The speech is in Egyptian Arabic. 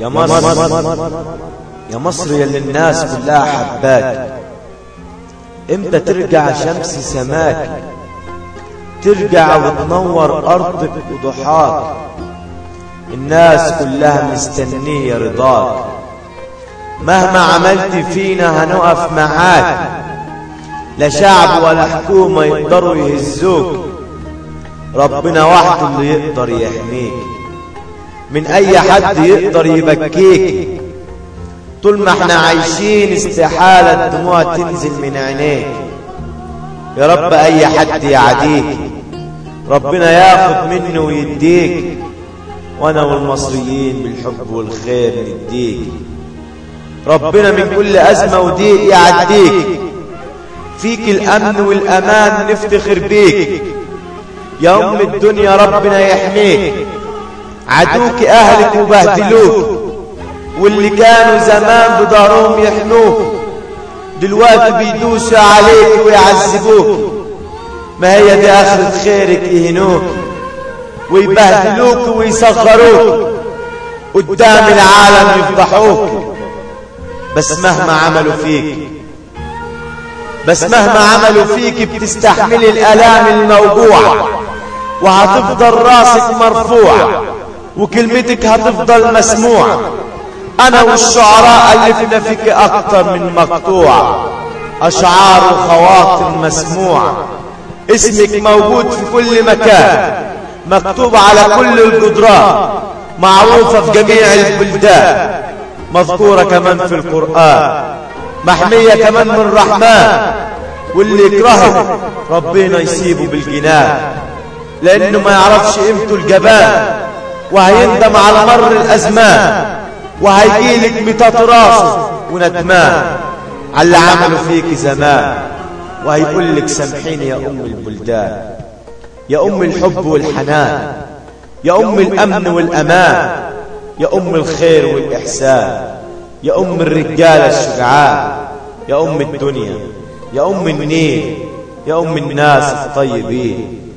يا مصر يا مصر يا اللي الناس كلها حباك امتى ترجع شمس سماك ترجع وتنور أرضك وضحاك الناس كلها مستنية رضاك مهما عملت فينا هنقف معاك لا شعب ولا حكومة يقدروا يهزوك ربنا وحده اللي يقدر يحميك من أي حد يقدر يبكيك طول ما احنا عايشين استحالة الدموع تنزل من عينيك يا رب أي حد يعديك ربنا ياخد منه ويديك وانا والمصريين بالحب والخير نديك ربنا من كل أزمة وضيق يعديك فيك الأمن والأمان نفتخر بيك يا أم الدنيا ربنا يحميك عدوك أهلك وبهدلوك واللي كانوا زمان بضارهم يحموك دلوقتي بيدوسوا عليك ويعذبوك ما هي دي آخرة خيرك يهنوك ويبهدلوك ويصغروك قدام العالم يفضحوك بس مهما عملوا فيك بس مهما عملوا فيك بتستحملي الآلام الموجوعة وهتفضل راسك مرفوع وكلمتك هتفضل مسموعة أنا والشعراء ألفنا فيك أكتر من مقطوع أشعار وخواطر مسموعة اسمك موجود في كل مكان مكتوب على كل الجدران معروفة في جميع البلدان مذكورة كمان في القرآن محمية كمان من الرحمن واللي يكرهك ربنا يسيبه بالجنان لأنه ما يعرفش قيمته الجبان وهيندم على مر الأزمان وهيجيلك متات راسه وندمان على اللي عمله فيك زمان وهيقول لك سامحيني يا أم البلدان يا أم الحب والحنان يا أم الأمن والأمان يا أم الخير والإحسان يا أم الرجال الشجعان يا أم الدنيا يا أم النيل يا أم الناس الطيبين